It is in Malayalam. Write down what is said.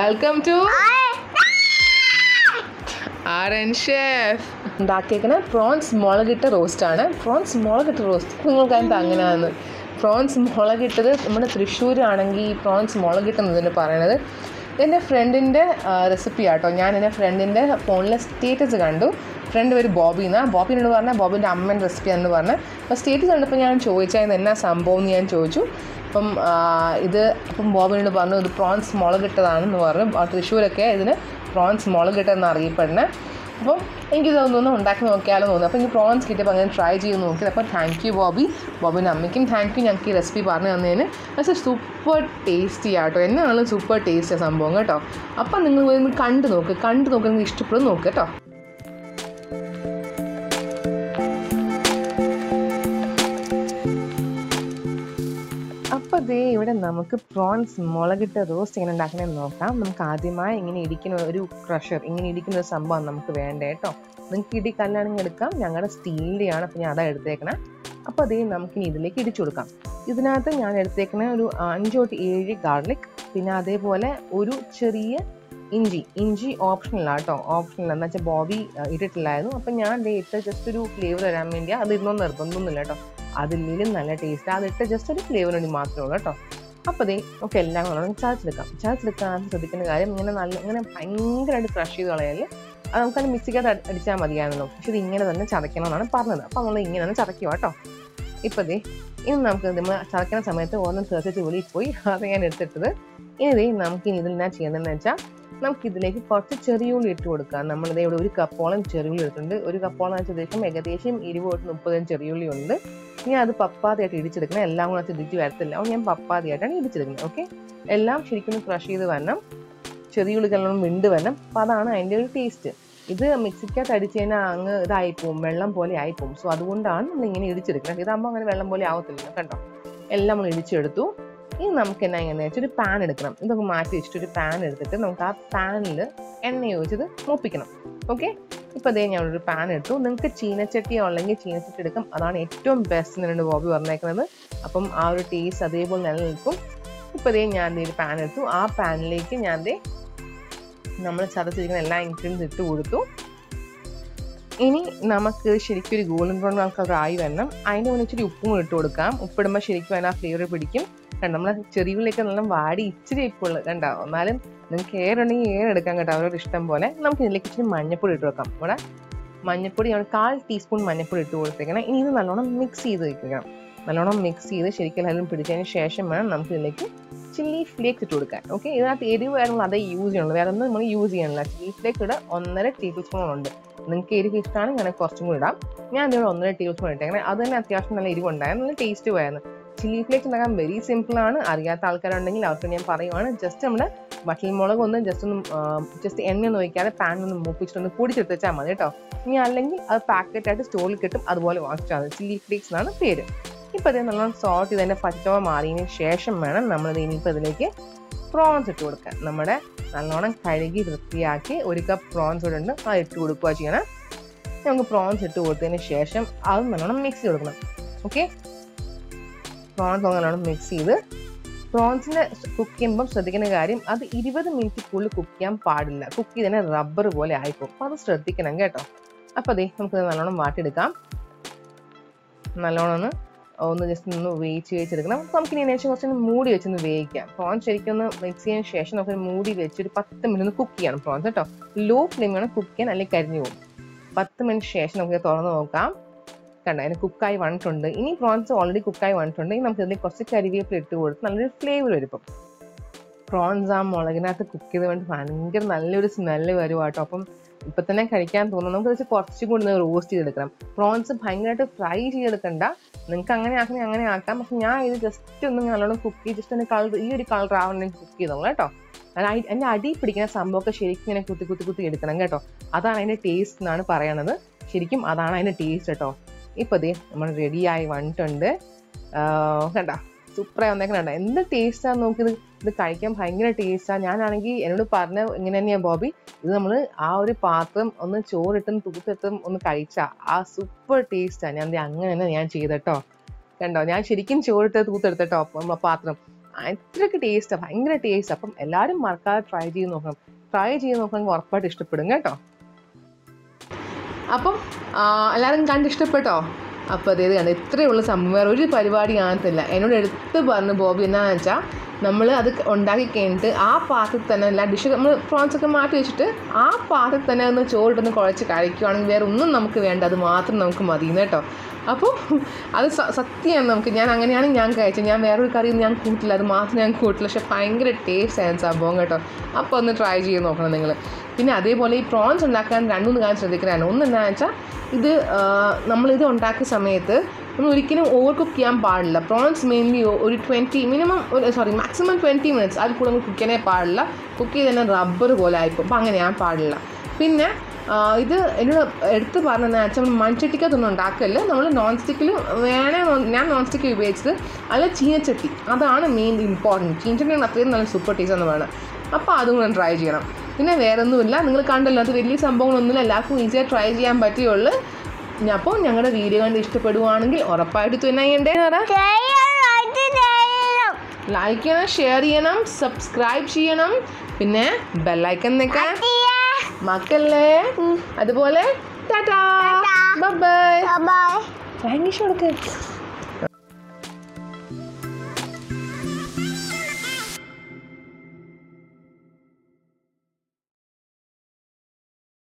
വെൽക്കം ടു ആരൻ ഷെഫ് ഉണ്ടാക്കിയേക്കണ പ്രോൺസ് മുളകിട്ട റോസ്റ്റാണ് പ്രോൺസ് മുളകിട്ട റോസ്റ്റ് നിങ്ങൾക്ക് എന്താ അങ്ങനെയാണെന്ന് പ്രോൺസ് മുളകിട്ടത് നമ്മുടെ തൃശ്ശൂരാണെങ്കിൽ ഈ പ്രോൺസ് മുളകിട്ടെന്നതിന് പറയണത് എൻ്റെ ഫ്രണ്ടിൻ്റെ റെസിപ്പി ആട്ടോ ഞാൻ എൻ്റെ ഫ്രണ്ടിൻ്റെ ഫോണിലെ സ്റ്റേറ്റസ് കണ്ടു ഫ്രണ്ട് പേര് ബോബി എന്നാ ബോബി എന്നോട് പറഞ്ഞാൽ ബോബിൻ്റെ അമ്മേൻ്റെ റെസിപ്പി എന്ന് പറഞ്ഞ് അപ്പോൾ സ്റ്റേറ്റസ് കണ്ടപ്പോൾ ഞാൻ ചോദിച്ചാൽ എന്നാ സംഭവം എന്ന് ഞാൻ ചോദിച്ചു അപ്പം ആ, ഇത് അപ്പം ബോബിനോട് പറഞ്ഞു ഇത് പ്രോൺസ് മുളകിട്ടതാണെന്ന് പറഞ്ഞു ആ, തൃശ്ശൂരൊക്കെ ഇതിന് പ്രോൺസ് മുളകിട്ടെന്ന് അറിയപ്പെടുന്നത് അപ്പം എനിക്ക് തോന്നുന്നു ഉണ്ടാക്കി നോക്കിയാലോ തോന്നുന്നു അപ്പോൾ എനിക്ക് പ്രോൺസ് കിട്ടിയപ്പോൾ അങ്ങനെ ട്രൈ ചെയ്ത് നോക്കി അപ്പോൾ താങ്ക് യു ബോബി ബോബിൻ്റെ അമ്മയ്ക്കും താങ്ക് യു ഞങ്ങൾക്ക് ഈ റെസിപ്പി പറഞ്ഞു തന്നതിന് പക്ഷേ സൂപ്പർ ടേസ്റ്റി ആട്ടോ എന്നാണ് സൂപ്പർ ടേസ്റ്റ് സംഭവം കേട്ടോ അപ്പം നിങ്ങൾ പോയി ഒന്ന് കണ്ടു നോക്ക് കണ്ടു നോക്ക് നിങ്ങൾക്ക് ഇഷ്ടപ്പെടും നോക്ക് കേട്ടോ അപ്പോൾ ദേ ഇവിടെ നമുക്ക് പ്രോൺസ് മുളകിട്ട റോസ്റ്റ് എങ്ങനെ ഉണ്ടാക്കണമെന്ന് നോക്കാം നമുക്ക് ആദ്യമായി ഇങ്ങനെ ഇടിക്കുന്ന ഒരു ക്രഷർ ഇങ്ങനെ ഇടിക്കുന്ന ഒരു സംഭവം നമുക്ക് വേണ്ട കേട്ടോ നിങ്ങൾക്ക് ഇടി കല്ലാണെങ്കിൽ എടുക്കാം ഞങ്ങളുടെ സ്റ്റീലിൻ്റെയാണ് അപ്പോൾ ഞാൻ അതാ എടുത്തേക്കണേ അപ്പോൾ അതേ നമുക്കിനി ഇതിലേക്ക് ഇടിച്ചു കൊടുക്കാം ഇതിനകത്ത് ഞാൻ എടുത്തേക്കണ ഒരു അഞ്ച് തൊട്ട് ഏഴ് ഗാർലിക് പിന്നെ അതേപോലെ ഒരു ചെറിയ ഇഞ്ചി ഇഞ്ചി ഓപ്ഷനിലാണ് കേട്ടോ ഓപ്ഷനിൽ എന്ന് വെച്ചാൽ ബോബി അഹ് ഇട്ടിട്ടില്ലായിരുന്നു അപ്പം ഞാൻ ദേ ഇട്ട് ജസ്റ്റ് ഒരു ഫ്ലേവർ വരാൻ വേണ്ടി അത് ഇന്നൊന്നും നിർബന്ധമൊന്നുമില്ല കേട്ടോ അതിലും നല്ല ടേസ്റ്റ് അതിട്ട് ജസ്റ്റ് ഒരു ഫ്ലേവർ വേണ്ടി മാത്രമേ ഉള്ളൂ കേട്ടോ അപ്പോൾ ദേ നമുക്ക് എല്ലാം കൂടെ ചതച്ചെടുക്കാം ചതച്ചെടുക്കാൻ ശ്രദ്ധിക്കുന്ന കാര്യം ഇങ്ങനെ നല്ല ഇങ്ങനെ ഭയങ്കരമായിട്ട് ക്രഷ് ചെയ്ത് കളയാൽ അത് നമുക്കത് മിക്സിക്കകത്ത് അടി- അടിച്ചാൽ മതിയായിരുന്നല്ലോ പക്ഷെ ഇത് ഇങ്ങനെ തന്നെ ചതയ്ക്കണം എന്നാണ് പറഞ്ഞത് അപ്പോൾ നമ്മൾ ഇങ്ങനെ തന്നെ ചതയ്ക്കുക കേട്ടോ ഇപ്പോൾ ദേ ഇനി നമുക്ക് നമ്മൾ ചതയ്ക്കുന്ന സമയത്ത് ഓർമ്മ ചേർത്തിട്ട് വെളിയിൽ പോയി അത് ഞാൻ എടുത്തിട്ടത് ഇനി ദേ നമുക്ക് ഇനി ഇതിൽ ഞാൻ ചെയ്യുന്നതെന്ന് വെച്ചാൽ നമുക്ക് ഇതിലേക്ക് കുറച്ച് ചെറിയുള്ളി ഇട്ട് കൊടുക്കാം നമ്മളിത് ഇവിടെ ഒരു കപ്പോളം ചെറിയുള്ളി എടുത്തിട്ടുണ്ട് ഒരു കപ്പോളം എന്ന് വെച്ചാൽ ഏകദേശം ഏകദേശം ഇരുപത് തൊട്ട് മുപ്പതും ചെറിയുള്ളി ഉണ്ട് ഇനി അത് പപ്പാതിയായിട്ട് ഇടിച്ചെടുക്കണം എല്ലാം കൂടെ വെച്ച് ഇടിച്ച് വരത്തില്ല അപ്പോൾ ഞാൻ പപ്പാതിയായിട്ടാണ് ഇടിച്ചെടുക്കുന്നത് ഓക്കെ എല്ലാം ശരിക്കും ക്രഷ് ചെയ്ത് വരണം ചെറിയുള്ളി കല്ലോണം വിണ്ട് വരണം അപ്പോൾ അതാണ് അതിൻ്റെ ഒരു ടേസ്റ്റ് ഇത് മിക്സിക്കകത്ത് അടിച്ച് കഴിഞ്ഞാൽ അങ്ങ് ഇതായിപ്പോവും വെള്ളം പോലെ ആയിപ്പോവും സോ അതുകൊണ്ടാണ് നമ്മൾ ഇങ്ങനെ ഇടിച്ചെടുക്കുന്നത് ഇതാകുമ്പോൾ അങ്ങനെ വെള്ളം പോലെ ആവത്തില്ല കണ്ടോ എല്ലാം നമ്മൾ ഇടിച്ചെടുത്തു ഇനി നമുക്ക് എന്നാ എങ്ങനെ വെച്ചാൽ ഒരു പാൻ എടുക്കണം ഇതൊക്കെ മാറ്റി വെച്ചിട്ട് ഒരു പാൻ എടുത്തിട്ട് നമുക്ക് ആ പാനിൽ എണ്ണ ഒഴിച്ചത് മൂപ്പിക്കണം ഓക്കെ ഇപ്പോൾ അതേ ഞാൻ ഒരു പാൻ എടുത്തു നിങ്ങൾക്ക് ചീനച്ചട്ടി ഉള്ളെങ്കിൽ ചീനച്ചട്ടി എടുക്കാം അതാണ് ഏറ്റവും ബെസ്റ്റ് എന്നാണ് ബോബി പറഞ്ഞേക്കുന്നത് അപ്പം ആ ഒരു ടേസ്റ്റ് അതേപോലെ നിലനിൽക്കും ഇപ്പോൾ അതേ ഞാൻ ദേ ഒരു പാൻ എടുത്തു ആ പാനിലേക്ക് ഞാൻ ദേ നമ്മൾ ചതച്ചിരിക്കുന്ന എല്ലാ ഇൻഗ്രീഡിയൻസ് ഇട്ട് കൊടുത്തു ഇനി നമുക്ക് ശരിക്കും ഒരു ഗോൾഡൻ ബ്രൗൺ കളർ ആയി വരണം അതിൻ്റെ മുന്നിൽ ഇച്ചിരി ഉപ്പും കൂടി ഇട്ട് കൊടുക്കാം ഉപ്പിടുമ്പോൾ ശരിക്കും അതിന് ആ ഫ്ലേവർ പിടിക്കും കണ്ടോ നമ്മൾ ചെറിയുള്ളിലേക്ക് നല്ല വാടി ഇച്ചിരി ഇപ്പുള്ളൂ കണ്ടോ എന്നാലും നിങ്ങൾക്ക് ഏർ ഉണ്ടെങ്കിൽ ഏർ എടുക്കാം കേട്ടോ അവരോട് ഇഷ്ടം പോലെ നമുക്ക് ഇതിലേക്ക് ഇച്ചിരി മഞ്ഞപ്പൊടി ഇട്ട് വെക്കാം ഇവിടെ മഞ്ഞപ്പൊടി നമ്മൾ കാൽ ടീസ്പൂൺ മഞ്ഞപ്പൊടി ഇട്ട് കൊടുത്തേക്കണം ഇനി ഇത് നല്ലോണം മിക്സ് ചെയ്ത് വെക്കണം നല്ലോണം മിക്സ് ചെയ്ത് ശരിക്കും എല്ലാവരും പിടിച്ചതിന് ശേഷം വേണം നമുക്ക് ഇതിലേക്ക് ചില്ലി ഫ്ലേക്സ് ഇട്ട് കൊടുക്കാൻ ഓക്കെ ഇതിനകത്ത് എരിവ് കാര്യങ്ങൾ അതേ യൂസ് ചെയ്യണുള്ളൂ വേറെ ഒന്നും നമ്മൾ യൂസ് ചെയ്യണില്ല ചില്ലി ഫ്ലേക്സ് ഇവിടെ ഒന്നര ടേബിൾ സ്പൂൺ ഉണ്ട് നിങ്ങൾക്ക് എരിവ് ഇഷ്ടമാണെങ്കിൽ അങ്ങനെ കുറച്ചും കൂടി ഇടാം ഞാൻ ഇതിവിടെ ഒന്നര ടേബിൾ സ്പൂൺ ഇട്ടേക്കണം അത് തന്നെ അത്യാവശ്യം നല്ല എരിവുണ്ടായിരുന്നു നല്ല ടേസ്റ്റ് പോയായിരുന്നു ചില്ലി ഫ്ലേക്സ് ഉണ്ടാക്കാൻ വെരി സിമ്പിൾ ആണ് അറിയാത്ത ആൾക്കാരുണ്ടെങ്കിൽ അവർക്ക് ഞാൻ പറയുവാണ് ജസ്റ്റ് നമ്മുടെ വട്ടൽ മുളക് ഒന്ന് ജസ്റ്റ് ഒന്ന് ജസ്റ്റ് എണ്ണ ഒന്ന് ഒഴിക്കാതെ പാൻ ഒന്ന് മൂപ്പിച്ചിട്ടൊന്ന് പൊടിച്ചെടുത്ത് വെച്ചാൽ മതി കേട്ടോ ഇനി അല്ലെങ്കിൽ അത് പാക്കറ്റ് ആയിട്ട് സ്റ്റോറിൽ കിട്ടും അതുപോലെ വാങ്ങിച്ചാൽ മതി ചില്ലി ഫ്ലേക്സ് എന്നാണ് പേര് ഇപ്പോൾ ഇത് നല്ലോണം സോൾട്ട് ചെയ്തതിൻ്റെ പച്ചവ മാറിയതിന് ശേഷം വേണം നമ്മളിത് ഇനിയിപ്പോൾ ഇതിലേക്ക് പ്രോൺസ് ഇട്ട് കൊടുക്കാൻ നമ്മുടെ നല്ലോണം കഴുകി വൃത്തിയാക്കി ഒരു കപ്പ് പ്രോൺസ് ഇവിടെ ഉണ്ട് അത് ഇട്ട് കൊടുക്കുക ചെയ്യണം നമുക്ക് പ്രോൺസ് ഇട്ട് കൊടുത്തതിന് ശേഷം അത് നല്ലോണം മിക്സ് ചെയ്ത് കൊടുക്കണം ഓക്കെ പ്രോൺസ് നല്ലോണം മിക്സ് ചെയ്ത് പ്രോൺസിനെ കുക്ക് ചെയ്യുമ്പം ശ്രദ്ധിക്കുന്ന കാര്യം അത് ഇരുപത് മിനിറ്റ് കൂടുതൽ കുക്ക് ചെയ്യാൻ പാടില്ല കുക്ക് ചെയ്തതിനെ റബ്ബർ പോലെ ആയിപ്പോകും അപ്പോൾ അത് ശ്രദ്ധിക്കണം കേട്ടോ അപ്പോൾ അതെ നമുക്ക് നല്ലോണം വാട്ടിയെടുക്കാം നല്ലോണം ഒന്ന് ഒന്ന് ജസ്റ്റ് ഒന്ന് വേവിച്ച് വേവിച്ചെടുക്കണം അപ്പോൾ നമുക്ക് ഇതിന് ശേഷം കുറച്ചൊന്ന് മൂടി വെച്ചൊന്ന് വേവിക്കാം പ്രോൺസ് ശരിക്കും ഒന്ന് മിക്സ് ചെയ്തതിന് ശേഷം നമുക്ക് മൂടി വെച്ച് ഒരു പത്ത് മിനിറ്റ് ഒന്ന് കുക്ക് ചെയ്യണം പ്രോൺസ് കേട്ടോ ലോ ഫ്ലെയിമാണ് കുക്ക് ചെയ്യാൻ അല്ലെങ്കിൽ കരിഞ്ഞു പോകും പത്ത് മിനിറ്റ് ശേഷം നമുക്ക് തുറന്ന് നോക്കാം കണ്ട അതിന് കുക്കായി വന്നിട്ടുണ്ട് ഇനി പ്രോൺസ് ഓൾറെഡി കുക്കായി വന്നിട്ടുണ്ട് ഇനി നമുക്ക് ഇതിൽ കുറച്ച് കരിവേപ്പില ഇട്ട് കൊടുത്ത് നല്ലൊരു ഫ്ലേവർ വരും ഇപ്പം പ്രോൺസ് ആ മുളകിനകത്ത് കുക്ക് ചെയ്ത് വേണ്ടി ഭയങ്കര നല്ലൊരു സ്മെല്ല് വരും കേട്ടോ അപ്പം ഇപ്പം തന്നെ കഴിക്കാൻ തോന്നും നമുക്ക് വെച്ച് കുറച്ചും കൂടി റോസ്റ്റ് ചെയ്തെടുക്കണം പ്രോൺസ് ഭയങ്കരമായിട്ട് ഫ്രൈ ചെയ്തെടുക്കണ്ട നിങ്ങൾക്ക് അങ്ങനെ ആക്കണേ അങ്ങനെ ആക്കാം പക്ഷെ ഞാൻ ഇത് ജസ്റ്റ് ഒന്ന് നല്ലോണം കുക്ക് ചെയ്ത് ജസ്റ്റ് ഒന്ന് കളർ ഈ ഒരു കളർ ആവണമെങ്കിൽ കുക്ക് ചെയ്തോളൂ കേട്ടോ അതായത് അതിൻ്റെ അടി പിടിക്കുന്ന സംഭവമൊക്കെ ശരിക്കും ഇങ്ങനെ കുത്തി കുത്തി കുത്തി എടുക്കണം കേട്ടോ അതാണ് അതിൻ്റെ ടേസ്റ്റ് എന്നാണ് പറയണത് ശരിക്കും അതാണ് അതിൻ്റെ ടേസ്റ്റ് കേട്ടോ ഇപ്പോൾ ദേ നമ്മൾ റെഡിയായി വന്നിട്ടുണ്ട് കണ്ട സൂപ്പറായി വന്നേക്കണ എന്ത് ടേസ്റ്റാന്ന് നോക്കിയത് ഇത് കഴിക്കാൻ ഭയങ്കര ടേസ്റ്റാണ് ഞാനാണെങ്കിൽ എന്നോട് പറഞ്ഞ ഇങ്ങനെ തന്നെയാണ് ബോബി ഇത് നമ്മൾ ആ ഒരു പാത്രം ഒന്ന് ചോറിട്ടും തൂത്തെത്തും ഒന്ന് കഴിച്ചാൽ ആ സൂപ്പർ ടേസ്റ്റാണ് ഞാൻ ദേ അങ്ങനെ തന്നെ ഞാൻ ചെയ്തട്ടോ കണ്ടോ ഞാൻ ശരിക്കും ചോറിട്ട് തൂത്തെടുത്തട്ടോ നമ്മളെ പാത്രം അത്രയ്ക്ക് ടേസ്റ്റാണ് ഭയങ്കര ടേസ്റ്റ് അപ്പം എല്ലാവരും മറക്കാതെ ട്രൈ ചെയ്ത് നോക്കണം ട്രൈ ചെയ്ത് നോക്കണമെങ്കിൽ ഉറപ്പായിട്ട് ഇഷ്ടപ്പെടും കേട്ടോ അപ്പം ആ, എല്ലാവരും കണ്ട് ഇഷ്ടപ്പെട്ടോ അപ്പോൾ അതേത് കണ്ട് ഇത്രയേ ഉള്ള സംഭവം വേറെ ഒരു പരിപാടി കാണത്തില്ല എന്നോട് എടുത്ത് പറഞ്ഞു ബോബി എന്താണെന്ന് വെച്ചാൽ നമ്മൾ അത് ഉണ്ടാക്കി കഴിഞ്ഞിട്ട് ആ പാത്രത്തിൽ തന്നെ എല്ലാ ഡിഷ് നമ്മൾ പ്രോൺസ് ഒക്കെ മാറ്റി വെച്ചിട്ട് ആ പാത്രത്തിൽ തന്നെ ഒന്ന് ചോറിട്ടൊന്ന് കുഴച്ച് കഴിക്കുവാണെങ്കിൽ വേറെ ഒന്നും നമുക്ക് വേണ്ട അത് മാത്രം നമുക്ക് മതി കേട്ടോ അപ്പോൾ അത് സ- സത്യമാണ് നമുക്ക് ഞാൻ അങ്ങനെയാണ് ഞാൻ കഴിച്ചത് ഞാൻ വേറൊരു കറിയൊന്നും ഞാൻ കൂട്ടില്ല അത് മാത്രം ഞാൻ കൂട്ടില്ല പക്ഷെ ഭയങ്കര ടേസ്റ്റ് ആയിരുന്നു സംഭവം കേട്ടോ അപ്പോൾ ഒന്ന് ട്രൈ ചെയ്ത് നോക്കണം നിങ്ങൾ പിന്നെ അതേപോലെ ഈ പ്രോൺസ് ഉണ്ടാക്കാൻ രണ്ടുമൂന്ന് കാര്യം ശ്രദ്ധിക്കണമാണ് ഒന്ന് എന്താണെന്ന് വെച്ചാൽ ഇത് ആ, നമ്മളിത് ഉണ്ടാക്കിയ സമയത്ത് നമ്മൾ ഒരിക്കലും ഓവർ കുക്ക് ചെയ്യാൻ പാടില്ല പ്രോൺസ് മെയിൻലി ഒരു ട്വൻറ്റി മിനിമം ഒരു സോറി മാക്സിമം ട്വൻറ്റി മിനിറ്റ്സ് അതിൽ കൂടുതൽ കുക്ക് ചെയ്യാനേ പാടില്ല കുക്ക് ചെയ്ത് തന്നെ റബ്ബർ പോലെ ആയിപ്പോൾ അപ്പോൾ അങ്ങനെ ഞാൻ പാടില്ല പിന്നെ ആ, ഇത് എന്നോട് എടുത്ത് പറഞ്ഞതെന്ന് വെച്ചാൽ നമ്മൾ മൺചട്ടിക്കകത്തൊന്നും ഉണ്ടാക്കല്ല നമ്മൾ നോൺ സ്റ്റിക്കിൽ വേണേ നോ- ഞാൻ നോൺ സ്റ്റിക്ക് ഉപയോഗിച്ചത് അല്ല ചീനച്ചട്ടി അതാണ് മെയിൻ ഇമ്പോർട്ടൻറ്റ് ചീനച്ചട്ടിയാണ് അത്രയും നല്ല സൂപ്പർ ടേസ്റ്റ് എന്ന് പറയുന്നത് അപ്പോൾ അതും കൂടെ ട്രൈ ചെയ്യണം പിന്നെ വേറെ ഒന്നുമില്ല നിങ്ങൾ കണ്ടല്ലോ അത് വലിയ സംഭവങ്ങളൊന്നുമില്ല എല്ലാവർക്കും ഈസിയായി ട്രൈ ചെയ്യാൻ പറ്റുള്ളൂ അപ്പോൾ ഞങ്ങളുടെ വീഡിയോ കണ്ട് ഇഷ്ടപ്പെടുവാണെങ്കിൽ ഉറപ്പായിട്ട് തന്നെ ചെയ്യണ്ടേ ലൈക്ക് ചെയ്യണം ഷെയർ ചെയ്യണം സബ്സ്ക്രൈബ് ചെയ്യണം പിന്നെ ബെല്ലൈക്കൻ നിൽക്കാൻ മക്കളെ അതുപോലെ tata bye bye thank you കൊടുക്ക്